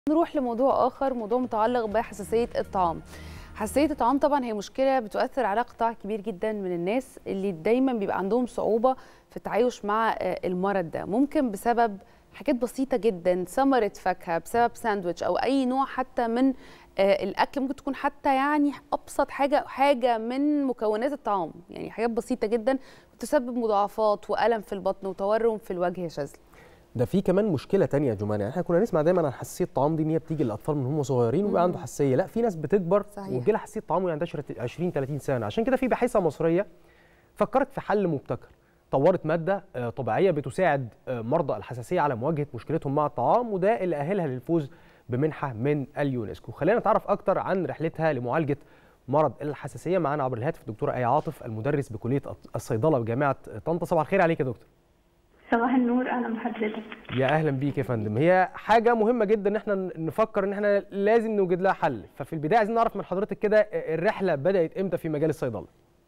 نروح لموضوع اخر موضوع متعلق بحساسيه الطعام حساسيه الطعام طبعا هي مشكله بتؤثر على قطاع كبير جدا من الناس اللي دايما بيبقى عندهم صعوبه في التعايش مع المرض ده ممكن بسبب حاجات بسيطه جدا ثمره فاكهه بسبب ساندويتش او اي نوع حتى من الاكل ممكن تكون حتى يعني ابسط حاجه حاجه من مكونات الطعام يعني حاجات بسيطه جدا بتسبب مضاعفات والم في البطن وتورم في الوجه يا شاذلي ده في كمان مشكله تانية يا جمانه يعني احنا كنا نسمع دايما عن حساسيه الطعام دي ان هي بتيجي للاطفال من هم صغيرين ويبقى عنده حساسيه لا في ناس بتكبر ويجي لها حساسيه طعام وهي عندها 20 30 سنه عشان كده في باحثه مصريه فكرت في حل مبتكر طورت ماده طبيعيه بتساعد مرضى الحساسيه على مواجهه مشكلتهم مع الطعام وده اللي اهلها للفوز بمنحه من اليونسكو خلينا نتعرف اكتر عن رحلتها لمعالجه مرض الحساسيه معانا عبر الهاتف الدكتوره ايه عاطف المدرس بكليه الصيدله بجامعه طنطا صباح الخير عليك يا دكتور صباح النور اهلا بحضرتك يا اهلا بيك يا فندم هي حاجه مهمه جدا ان احنا نفكر ان احنا لازم نوجد لها حل ففي البدايه عايزين نعرف من حضرتك كده الرحله بدات امتى في مجال الصيدله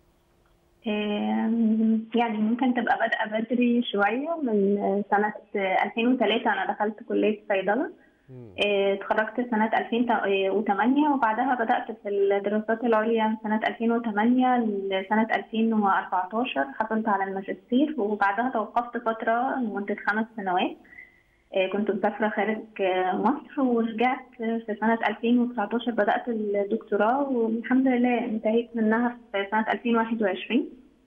يعني ممكن تبقى بادئه بدري شويه من سنه 2003 انا دخلت كليه صيدله اتخرجت سنة 2008 وبعدها بدأت في الدراسات العليا من سنة 2008 لسنة 2014 حصلت على الماجستير وبعدها توقفت فترة لمدة خمس سنوات كنت مسافرة خارج مصر ورجعت في سنة 2019 بدأت الدكتوراه والحمد لله انتهيت منها في سنة 2021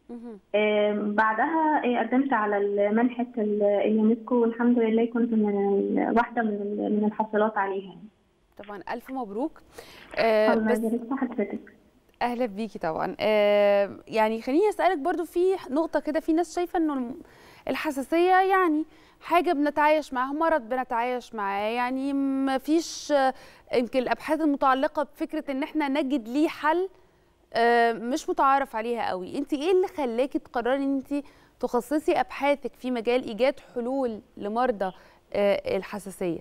بعدها قدمت على منحة اليونسكو والحمد لله كنت من واحدة من من الحاصلات عليها طبعا ألف مبروك آه بس حضرتك أهلا بيكي طبعا آه يعني خليني أسألك برضو في نقطة كده في ناس شايفة إنه الحساسية يعني حاجة بنتعايش معاها مرض بنتعايش معاه يعني ما فيش يمكن الأبحاث المتعلقة بفكرة إن احنا نجد ليه حل مش متعارف عليها قوي انت ايه اللي خلاكي تقرري ان انت تخصصي ابحاثك في مجال ايجاد حلول لمرضى الحساسيه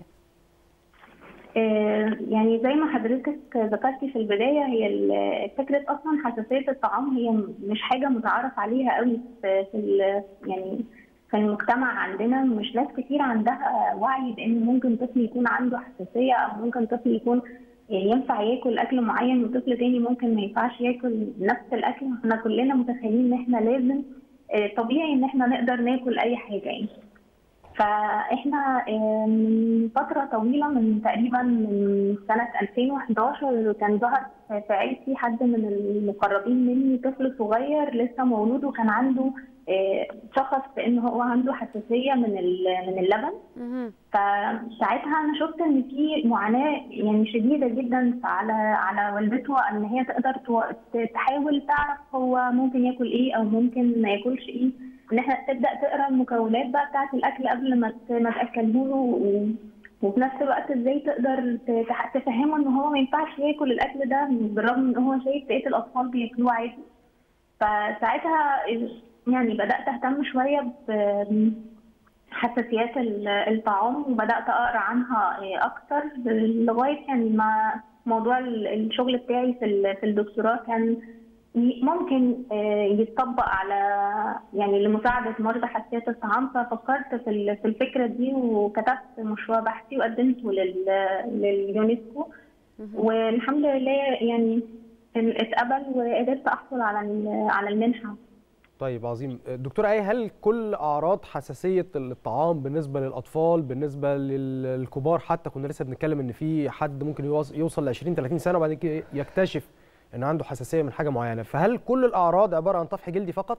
يعني زي ما حضرتك ذكرتي في البدايه هي فكره اصلا حساسيه الطعام هي مش حاجه متعارف عليها قوي في يعني في المجتمع عندنا مش ناس كتير عندها وعي بان ممكن طفل يكون عنده حساسيه او ممكن طفل يكون ينفع ياكل اكل معين وطفل تاني ممكن ما ينفعش ياكل نفس الاكل احنا كلنا متخيلين ان احنا لازم طبيعي ان احنا نقدر ناكل اي حاجه يعني فاحنا من فتره طويله من تقريبا من سنه 2011 كان ظهر في عيلتي حد من المقربين مني طفل صغير لسه مولود وكان عنده شخص بان هو عنده حساسيه من من اللبن فساعتها انا شفت ان في معاناه يعني شديده جدا على على والدته ان هي تقدر تحاول تعرف هو ممكن ياكل ايه او ممكن ما ياكلش ايه ان احنا تبدا تقرا المكونات بقى بتاعه الاكل قبل ما ما تاكله له وفي نفس الوقت ازاي تقدر تفهمه ان هو ما ينفعش ياكل الاكل ده بالرغم ان هو شايف بقيه الاطفال بياكلوه عادي فساعتها يعني بدات اهتم شويه بحساسيات الطعام وبدات اقرا عنها اكتر لغايه يعني ما موضوع الشغل بتاعي في في الدكتوراه كان ممكن يتطبق على يعني لمساعده مرضى حساسيه الطعام ففكرت في الفكره دي وكتبت مشروع بحثي وقدمته لليونسكو والحمد لله يعني اتقبل وقدرت احصل على على المنحه طيب عظيم دكتور ايه هل كل اعراض حساسيه الطعام بالنسبه للاطفال بالنسبه للكبار حتى كنا لسه بنتكلم ان في حد ممكن يوصل ل 20 30 سنه وبعد كده يكتشف ان عنده حساسيه من حاجه معينه فهل كل الاعراض عباره عن طفح جلدي فقط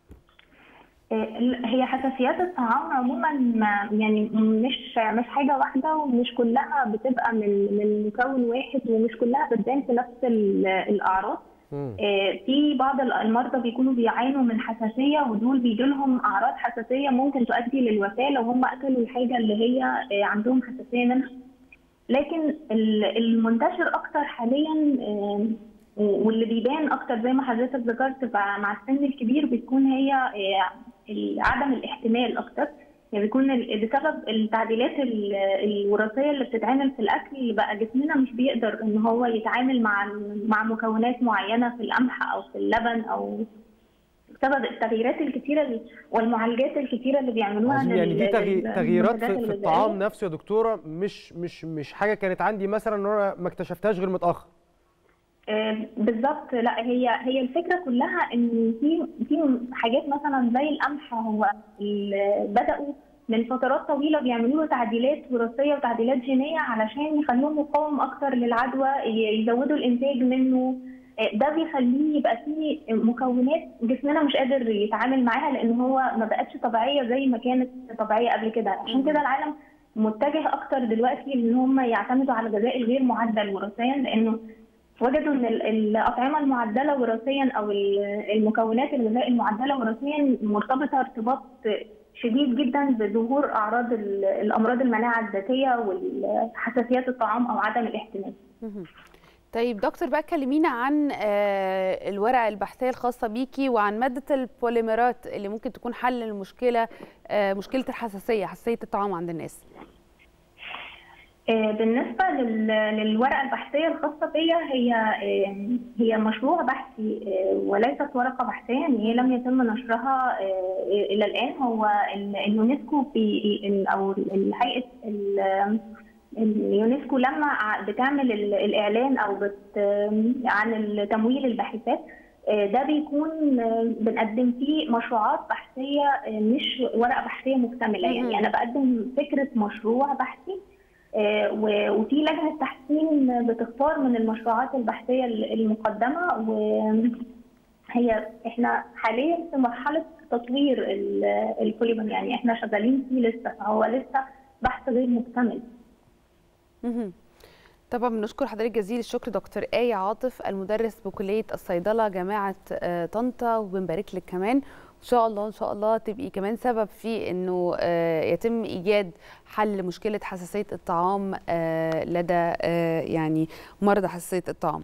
هي حساسيات الطعام عموما يعني مش مش حاجه واحده ومش كلها بتبقى من من مكون واحد ومش كلها بتبان في نفس الاعراض في بعض المرضى بيكونوا بيعانوا من حساسيه ودول بيجي لهم اعراض حساسيه ممكن تؤدي للوفاه لو هم اكلوا الحاجه اللي هي عندهم حساسيه منها لكن المنتشر اكتر حاليا واللي بيبان اكتر زي ما حضرتك ذكرت مع السن الكبير بتكون هي عدم الاحتمال اكتر يعني بيكون بسبب التعديلات الوراثيه اللي بتتعمل في الاكل بقى جسمنا مش بيقدر ان هو يتعامل مع مع مكونات معينه في القمح او في اللبن او بسبب التغييرات الكثيره والمعالجات الكثيره اللي بيعملوها عظيم يعني دي تغي... تغييرات في, في الطعام نفسه يا دكتوره مش مش مش حاجه كانت عندي مثلا ان انا ما اكتشفتهاش غير متاخر بالظبط لا هي هي الفكره كلها ان في في حاجات مثلا زي القمح هو بداوا من فترات طويله بيعملوا له تعديلات وراثيه وتعديلات جينيه علشان يخلوه مقاوم اكتر للعدوى يزودوا الانتاج منه ده بيخليه يبقى فيه مكونات جسمنا مش قادر يتعامل معاها لان هو ما بقتش طبيعيه زي ما كانت طبيعيه قبل كده عشان كده العالم متجه اكتر دلوقتي ان هم يعتمدوا على الغذاء الغير معدل وراثيا لانه وجدوا ان الاطعمه المعدله وراثيا او المكونات الغذاء المعدله وراثيا مرتبطه ارتباط شديد جدا بظهور اعراض الامراض المناعه الذاتيه والحساسيات الطعام او عدم الاحتمال. طيب دكتور بقى كلمينا عن الورقه البحثيه الخاصه بيكي وعن ماده البوليمرات اللي ممكن تكون حل المشكله مشكله الحساسيه حساسيه الطعام عند الناس. بالنسبة للورقة البحثية الخاصة بيا هي هي مشروع بحثي وليست ورقة بحثية يعني هي لم يتم نشرها إلى الآن هو اليونسكو في أو هيئة اليونسكو لما بتعمل الإعلان أو بت عن تمويل الباحثات ده بيكون بنقدم فيه مشروعات بحثية مش ورقة بحثية مكتملة يعني أنا بقدم فكرة مشروع بحثي وفي لجنه تحسين بتختار من المشروعات البحثيه المقدمه وهي احنا حاليا في مرحله تطوير البوليمر يعني احنا شغالين فيه لسه فهو لسه بحث غير مكتمل. طبعا بنشكر حضرتك جزيل الشكر دكتور آية عاطف المدرس بكلية الصيدلة جامعة طنطا وبنبارك لك كمان ان شاء الله ان شاء الله تبقي كمان سبب في انه يتم ايجاد حل لمشكله حساسيه الطعام لدى يعني مرضى حساسيه الطعام